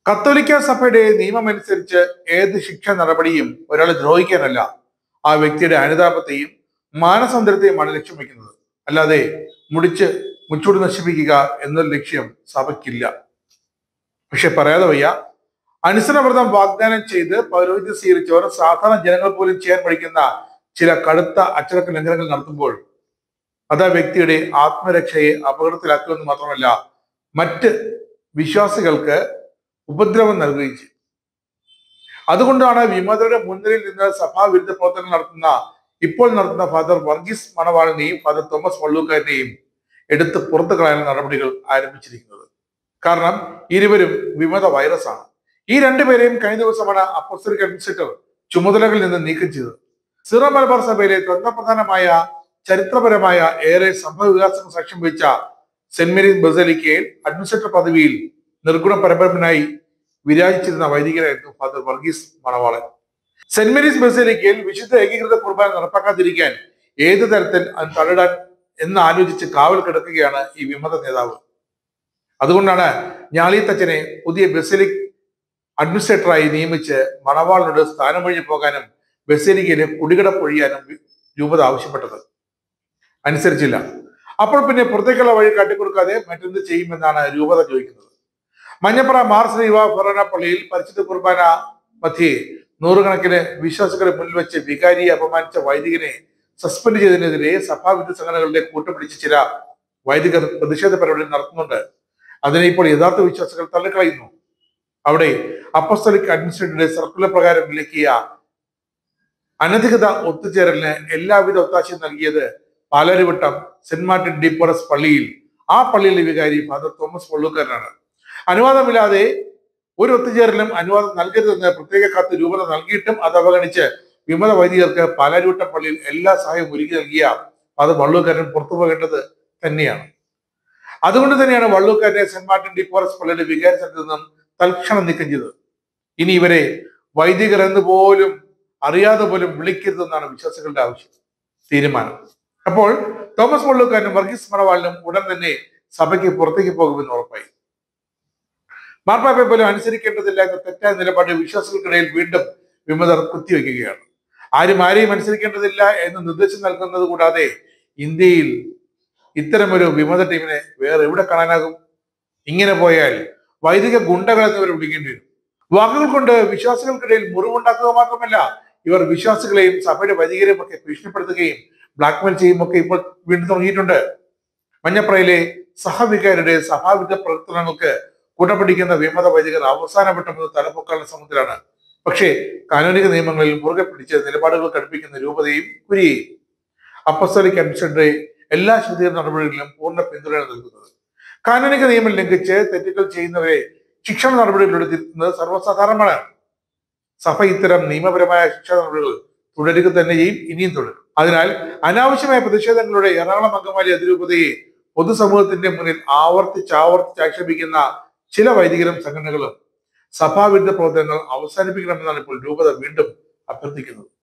കത്തോലിക്ക സഭയുടെ നിയമമനുസരിച്ച് ഏത് ശിക്ഷ നടപടിയും ഒരാളെ ദ്രോഹിക്കാനല്ല ആ വ്യക്തിയുടെ അനുതാപത്തെയും മാനസാന്തരത്തെയുമാണ് ലക്ഷ്യം വെക്കുന്നത് അല്ലാതെ മുടിച്ച് മുച്ചൂട് നശിപ്പിക്കുക എന്നൊരു ലക്ഷ്യം സഭയ്ക്കില്ല പക്ഷെ പറയാതെ വയ്യ അനുസരണവ്രതം വാഗ്ദാനം ചെയ്ത് പൗരോഹിത്യം സ്വീകരിച്ചവർ സാധാരണ ജനങ്ങൾ പോലും ചെയ്യാൻ പഠിക്കുന്ന ചില കടുത്ത അച്ചടക്ക ലംഘനങ്ങൾ നടത്തുമ്പോൾ അത് ആ വ്യക്തിയുടെ ആത്മരക്ഷയെ അപകടത്തിലാക്കുമെന്ന് മാത്രമല്ല മറ്റ് വിശ്വാസികൾക്ക് ഉപദ്രവം നൽകുകയും ചെയ്യും അതുകൊണ്ടാണ് വിമതരുടെ മുൻനിരയിൽ നിന്ന് സഭാവിരുദ്ധ പ്രവർത്തനങ്ങൾ നടത്തുന്ന ഇപ്പോൾ നടത്തുന്ന ഫാദർ വർഗീസ് മണവാളിനെയും ഫാദർ തോമസ് വള്ളൂക്കാരനെയും എടുത്ത് പുറത്തു കളയാൻ നടപടികൾ ആരംഭിച്ചിരിക്കുന്നത് കാരണം ഇരുവരും വിമത വൈറസ് ആണ് ഈ രണ്ടുപേരെയും കഴിഞ്ഞ ദിവസമാണ് അപ്പോസ്റ്റലിക് അഡ്മിനിസ്ട്രേറ്റർ ചുമതലകളിൽ നിന്ന് നീക്കം ചെയ്തത് സിറോ മലബാർ സഭയിലെ തന്ത്രപ്രധാനമായ ചരിത്രപരമായ ഏറെ സംഭവ വികാസങ്ങൾ സാക്ഷ്യം വഹിച്ച സെന്റ് മേരീസ് ബസലിക്കയിൽ അഡ്മിനിസ്ട്രേറ്റർ പദവിയിൽ നിർഗുണ പരമ്പരനായി വിരാജിച്ചിരുന്ന വൈദികരായിരുന്നു ഫാദർ വർഗീസ് മണവാളൻ സെന്റ് മേരീസ് ബസലിക്കയിൽ വിശുദ്ധ ഏകീകൃത കുർബാന നടപ്പാക്കാതിരിക്കാൻ ഏത് തരത്തിൽ അത് തള്ളിടാൻ എന്ന് ആലോചിച്ച് കാവൽ കിടക്കുകയാണ് ഈ വിമത നേതാവ് അതുകൊണ്ടാണ് ഞാളിത്തച്ഛനെ പുതിയ ബസലിക് അഡ്മിനിസ്ട്രേറ്ററായി നിയമിച്ച് മണവാളിനോട് സ്ഥാനം വഴി പോകാനും ബസലിക്കയിലെ കുടികിടപ്പൊഴിയാനും രൂപത ആവശ്യപ്പെട്ടത് അനുസരിച്ചില്ല അപ്പോൾ പിന്നെ പുറത്തേക്കുള്ള വഴി കാട്ടിക്കൊടുക്കാതെ മറ്റെന്ത് ചെയ്യുമെന്നാണ് രൂപത ചോദിക്കുന്നത് മഞ്ഞപ്പുറ മാർസ് ദൈവ ഫൊറോന പള്ളിയിൽ പരിശുദ്ധ കുർബാന മധ്യേ നൂറുകണക്കിന് വിശ്വാസികളെ മുന്നിൽ വെച്ച് വികാരിയെ അപമാനിച്ച വൈദികനെ സസ്പെൻഡ് ചെയ്തതിനെതിരെ സഭാവിരുദ്ധ സംഘടനകളുടെ കൂട്ടുപിടിച്ച് ചില വൈദികർ പ്രതിഷേധ പരിപാടി നടത്തുന്നുണ്ട് അതിനെ ഇപ്പോൾ യഥാർത്ഥ വിശ്വാസികൾ തള്ളിക്കളയുന്നു അവിടെ അപ്പസ്തലിക് അഡ്മിനിസ്ട്രേറ്ററുടെ സർക്കുലർ പ്രകാരം വിലക്കിയ അനധികൃത ഒത്തുചേരലിന് എല്ലാവിധ ഒത്താശയും നൽകിയത് പാലാരിവട്ടം സെന്റ് മാർട്ടിൻ ഡിപ്പോറസ് പള്ളിയിൽ ആ പള്ളിയിലെ വികാരി ഫാദർ തോമസ് വള്ളൂക്കാരനാണ് അനുവാദമില്ലാതെ ഒരു ഒത്തുചേരലും അനുവാദം നൽകരുതെന്ന് പ്രത്യേക കത്ത് രൂപത നൽകിയിട്ടും അത് അവഗണിച്ച് വിമത വൈദികർക്ക് പാലാരിവട്ടം പള്ളിയിൽ എല്ലാ സഹായവും ഒരുക്കി നൽകിയ ഫാദർ വള്ളൂക്കാരൻ പുറത്തു പോകേണ്ടത് തന്നെയാണ് അതുകൊണ്ട് തന്നെയാണ് വള്ളൂക്കാരനെ സെന്റ് മാർട്ടിൻ ഡിപ്പോറസ് പള്ളിയുടെ വികാരി സ്ഥാനത്ത് നിന്നും തൽക്ഷണം നീക്കം ചെയ്തത് ഇനി ഇവരെ വൈദികർ എന്ന് പോലും അറിയാതെ പോലും വിളിക്കരുതെന്നാണ് വിശ്വാസികളുടെ ആവശ്യം തീരുമാനം അപ്പോൾ തോമസ് വള്ളൂക്കാരനും വർഗീസ് മണവാളിനും ഉടൻ തന്നെ സഭയ്ക്ക് പുറത്തേക്ക് പോകുമെന്ന് ഉറപ്പായി മാർപ്പാപ്പയെ പോലും അനുസരിക്കേണ്ടതില്ല എന്ന തെറ്റായ നിലപാട് വിശ്വാസികൾക്കിടയിൽ വീണ്ടും വിമതർ കുത്തിവെക്കുകയാണ് ആരും ആരെയും അനുസരിക്കേണ്ടതില്ല എന്ന് നിർദ്ദേശം നൽകുന്നത് കൂടാതെ ഇന്ത്യയിൽ ഇത്തരമൊരു വിമത ടീമിനെ വേറെ എവിടെ കാണാനാകും ഇങ്ങനെ പോയാൽ വൈദിക ഗുണ്ടകൾ എന്നിവർ വിളിക്കേണ്ടി വരും വാക്കുകൾ കൊണ്ട് വിശ്വാസികൾക്കിടയിൽ മുറിവുണ്ടാക്കുക മാത്രമല്ല ഇവർ വിശ്വാസികളെയും സഭയുടെ വൈദികരെയും ഒക്കെ ഭീഷണിപ്പെടുത്തുകയും ബ്ലാക്ക്മെയിൽ ചെയ്യുമൊക്കെ ഇപ്പോൾ വീണ്ടും തുടങ്ങിയിട്ടുണ്ട് മഞ്ഞപ്രയിലെ സഹവികാരുടെ സഭാവിരുദ്ധ പ്രവർത്തനങ്ങൾക്ക് കൂട്ടപ്പിടിക്കുന്ന വിമത വൈദികർ അവസാനപ്പെട്ടത് തലപ്പൊക്കാനുള്ള ശ്രമത്തിലാണ് പക്ഷേ കാനൂനിക നിയമങ്ങളിൽ മുറുകെ പിടിച്ച് നിലപാടുകൾ കടുപ്പിക്കുന്ന രൂപതയും കുരിയെയും അപ്പസ്തലിക് അഡ്മിനിസ്ട്രേറ്ററെ എല്ലാ ശുദ്ധീകരണ നടപടികളിലും പൂർണ്ണ പിന്തുണയാണ് നൽകുന്നത് കാനൂനിക നിയമം ലംഘിച്ച് തെറ്റുകൾ ചെയ്യുന്നവരെ ശിക്ഷണ നടപടികളിലൂടെ തിരുത്തുന്നത് സർവ്വസാധാരണമാണ് സഭ ഇത്തരം നിയമപരമായ ശിക്ഷാ നടപടികൾ തുടരുക തന്നെ ചെയ്യും ഇനിയും തുടരും അതിനാൽ അനാവശ്യമായ പ്രതിഷേധങ്ങളുടെ എറണാകുളം അങ്കമാലി അതിരൂപതയെ പൊതുസമൂഹത്തിന്റെ മുന്നിൽ ആവർത്തിച്ച് ആവർത്തിച്ച് ആക്ഷേപിക്കുന്ന ചില വൈദികരും സംഘടനകളും സഭാവിരുദ്ധ പ്രവർത്തനങ്ങൾ അവസാനിപ്പിക്കണമെന്നാണ് ഇപ്പോൾ രൂപത വീണ്ടും അഭ്യർത്ഥിക്കുന്നത്